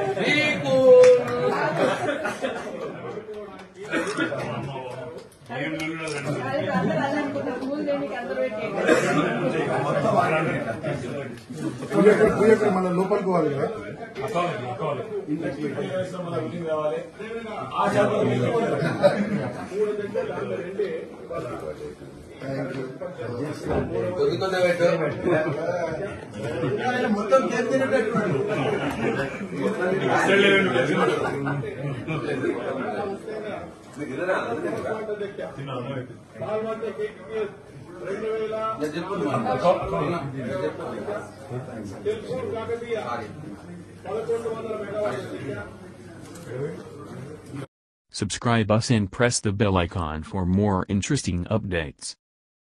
మీకు అందరూ అలా అనుకుంటారు మూడు దేనికి అందరూ పెట్టేయండి. పూజ పూజ మన లోపలికి పోవాలి కదా కొద్ది కొద్ది పెట్టు మొత్తం చేసినట్టు Subscribe us and press the bell icon for more interesting updates.